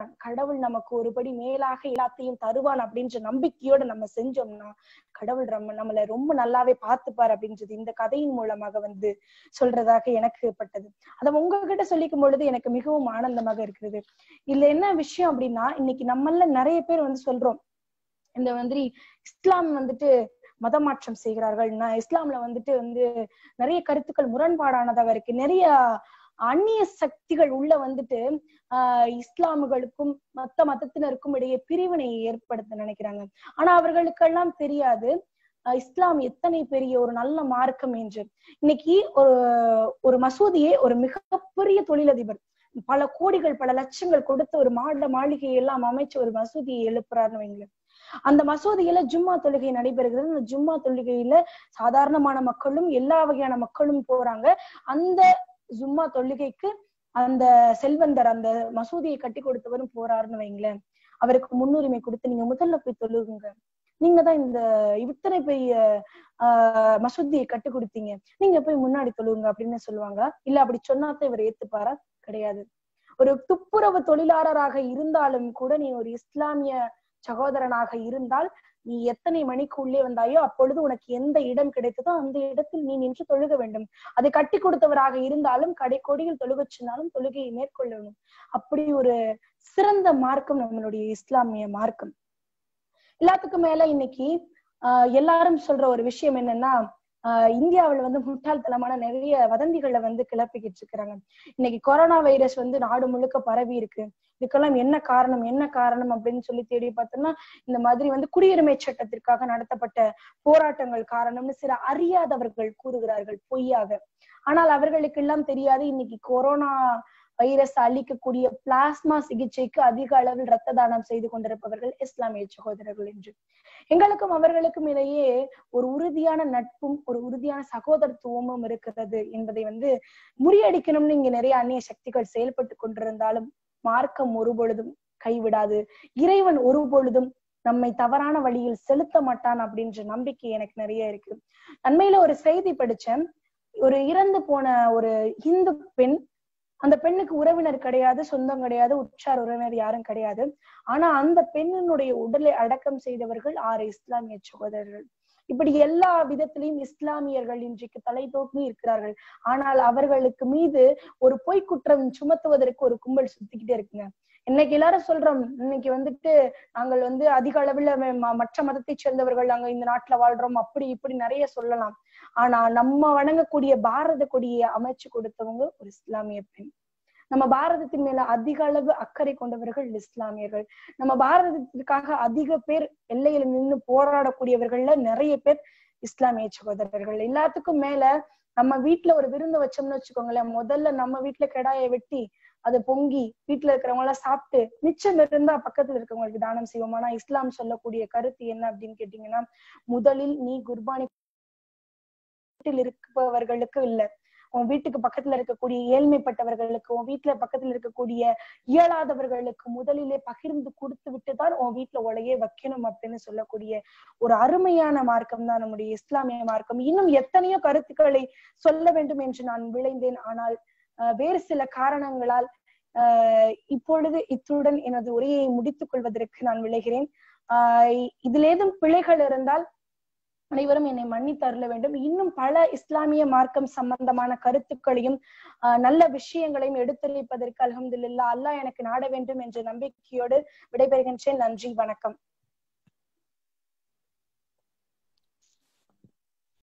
கடவுள் நமக்கு ஒருபடி மேலாக எல்லாத்தையும் தருவான் அப்படின்ற நம்பிக்கையோட நம்ம செஞ்சோம்னா கடவுள் நம்ம நம்மள ரொம்ப நல்லாவே பார்த்துப்பார் அப்படின்றது இந்த கதையின் மூலமாக வந்து சொல்றதாக எனக்கு பட்டது அதை உங்ககிட்ட சொல்லிக்கும் பொழுது எனக்கு மிகவும் ஆனந்தமாக இருக்கிறது இதுல என்ன விஷயம் அப்படின்னா இன்னைக்கு நம்மள நிறைய பேர் வந்து சொல்றோம் இந்த மாதிரி இஸ்லாம் வந்துட்டு மதமாற்றம் செய்கிறார்கள் நான் இஸ்லாம்ல வந்துட்டு வந்து நிறைய கருத்துக்கள் முரண்பாடானதாக இருக்கு நிறைய அந்நிய சக்திகள் உள்ள வந்துட்டு ஆஹ் இஸ்லாமுகளுக்கும் மத்த மதத்தினருக்கும் இடையே பிரிவினை ஏற்படுத்த நினைக்கிறாங்க ஆனா அவர்களுக்கெல்லாம் தெரியாது அஹ் இஸ்லாம் எத்தனை பெரிய ஒரு நல்ல மார்க்கம் என்று இன்னைக்கு ஒரு ஒரு மசூதியே ஒரு மிகப்பெரிய தொழிலதிபர் பல கோடிகள் பல லட்சங்கள் கொடுத்து ஒரு மாட மாளிகையை எல்லாம் அமைச்சு ஒரு மசூதியை எழுப்புறாருன்னு வைங்களேன் அந்த மசூதியில ஜும்மா தொழுகை நடைபெறுகிறது அந்த ஜும்மா தொழுகையில சாதாரணமான மக்களும் எல்லா வகையான மக்களும் போறாங்க அந்த ஜும்மா தொழுகைக்கு அந்த செல்வந்தர் அந்த மசூதியை கட்டி கொடுத்தவரும் போறாருன்னு வைங்களேன் அவருக்கு முன்னுரிமை கொடுத்து நீங்க முதல்ல போய் தொழுகுங்க நீங்க தான் இந்த இத்தனை பெரிய ஆஹ் மசூதியை கட்டி கொடுத்தீங்க நீங்க போய் முன்னாடி தொழுவுங்க அப்படின்னு சொல்லுவாங்க இல்ல அப்படி சொன்னாதான் இவர் ஏத்துப்பாரா கிடையாது ஒரு துப்புரவு தொழிலாளராக இருந்தாலும் கூட நீ ஒரு இஸ்லாமிய சகோதரனாக இருந்தால் நீ எத்தனை மணிக்கு உள்ளே வந்தாயோ அப்பொழுது உனக்கு எந்த இடம் கிடைத்ததோ அந்த இடத்தில் நீ நின்று தொழுக வேண்டும் அதை கட்டி கொடுத்தவராக இருந்தாலும் கடை கொடியில் தொழுகச் சொன்னாலும் தொழுகையை மேற்கொள்ளணும் அப்படி ஒரு சிறந்த மார்க்கம் நம்மளுடைய இஸ்லாமிய மார்க்கம் எல்லாத்துக்கும் மேல இன்னைக்கு ஆஹ் எல்லாரும் சொல்ற ஒரு விஷயம் என்னன்னா ஆஹ் இந்தியாவுல வந்து முட்டாள்தனமான நிறைய வதந்திகளை வந்து கிளப்பிக்கிட்டு இருக்கிறாங்க இன்னைக்கு கொரோனா வைரஸ் வந்து நாடு முழுக்க பரவி இருக்கு இதுக்கெல்லாம் என்ன காரணம் என்ன காரணம் அப்படின்னு சொல்லி தேடி பார்த்தோம்னா இந்த மாதிரி வந்து குடியுரிமை சட்டத்திற்காக நடத்தப்பட்ட போராட்டங்கள் காரணம்னு சில அறியாதவர்கள் கூறுகிறார்கள் பொய்யாக ஆனால் அவர்களுக்கு எல்லாம் தெரியாது இன்னைக்கு கொரோனா வைரஸ் அளிக்கக்கூடிய பிளாஸ்மா சிகிச்சைக்கு அதிக அளவில் ரத்த தானம் செய்து கொண்டிருப்பவர்கள் இஸ்லாமிய சகோதரர்கள் என்று எங்களுக்கும் அவர்களுக்கும் இடையே ஒரு உறுதியான நட்பும் ஒரு உறுதியான சகோதரத்துவமும் இருக்கிறது என்பதை வந்து முறியடிக்கணும்னு இங்க நிறைய அந்நிய சக்திகள் செயல்பட்டு கொண்டிருந்தாலும் மார்க்கம் ஒரு பொழுதும் கைவிடாது இறைவன் ஒரு பொழுதும் நம்மை தவறான வழியில் செலுத்த மாட்டான் அப்படின்ற நம்பிக்கை எனக்கு நிறைய இருக்கு அண்மையில ஒரு செய்தி படிச்சேன் ஒரு இறந்து போன ஒரு இந்து பெண் அந்த பெண்ணுக்கு உறவினர் கிடையாது சொந்தம் கிடையாது உற்றார் உறவினர் யாரும் கிடையாது ஆனா அந்த பெண்ணினுடைய உடலை அடக்கம் செய்தவர்கள் ஆறு இஸ்லாமிய சகோதரர்கள் இப்படி எல்லா விதத்திலையும் இஸ்லாமியர்கள் இன்றைக்கு தலை தூக்கி இருக்கிறார்கள் ஆனால் அவர்களுக்கு மீது ஒரு பொய் குற்றம் சுமத்துவதற்கு ஒரு கும்பல் சுத்திக்கிட்டே இருக்குங்க இன்னைக்கு எல்லாரும் சொல்றோம் இன்னைக்கு வந்துட்டு நாங்கள் வந்து அதிக அளவுல மற்ற மதத்தை சேர்ந்தவர்கள் நாங்க இந்த நாட்டுல வாழ்றோம் அப்படி இப்படி நிறைய சொல்லலாம் ஆனா நம்ம வணங்கக்கூடிய பாரத கொடியை அமைச்சு கொடுத்தவங்க ஒரு இஸ்லாமிய பெண் நம்ம பாரதத்தின் மேல அதிக அளவு அக்கறை கொண்டவர்கள் இஸ்லாமியர்கள் நம்ம பாரதத்திற்காக அதிக பேர் எல்லையில நின்று போராடக்கூடியவர்கள்ல நிறைய பேர் இஸ்லாமிய சகோதரர்கள் எல்லாத்துக்கும் மேல நம்ம வீட்டுல ஒரு விருந்து வச்சோம்னு வச்சுக்கோங்களேன் முதல்ல நம்ம வீட்டுல கெடாயை வெட்டி அதை பொங்கி வீட்டுல இருக்கிறவங்க எல்லாம் சாப்பிட்டு மிச்சம் இருந்தா பக்கத்துல இருக்கவங்களுக்கு தானம் செய்வோம் ஆனா இஸ்லாம் சொல்லக்கூடிய கருத்து என்ன அப்படின்னு கேட்டீங்கன்னா முதலில் நீ குர்பானி வீட்டில் இருப்பவர்களுக்கு இல்ல உன் வீட்டுக்கு பக்கத்துல இருக்கக்கூடிய ஏழ்மைப்பட்டவர்களுக்கு உன் வீட்டுல பக்கத்துல இருக்கக்கூடிய இயலாதவர்களுக்கு முதலிலே பகிர்ந்து கொடுத்து விட்டுதான் உன் வீட்டுல உலையே வைக்கணும் அப்படின்னு சொல்லக்கூடிய ஒரு அருமையான மார்க்கம் தான் நம்முடைய இஸ்லாமிய மார்க்கம் இன்னும் எத்தனையோ கருத்துக்களை சொல்ல வேண்டும் என்று நான் விளைந்தேன் ஆனால் வேறு சில காரணங்களால் ஆஹ் இப்பொழுது இத்துடன் எனது உரையை முடித்துக் கொள்வதற்கு நான் விளைகிறேன் ஆஹ் இதுல ஏதும் பிழைகள் இருந்தால் அனைவரும் என்னை மன்னித்து அருள வேண்டும் இன்னும் பல இஸ்லாமிய மார்க்கம் சம்பந்தமான கருத்துக்களையும் ஆஹ் நல்ல விஷயங்களையும் எடுத்துரைப்பதற்கு அலமதுல்லா அல்லாஹ் எனக்கு நாட வேண்டும் என்ற நம்பிக்கையோடு விடைபெறுகின்றேன் நன்றி வணக்கம்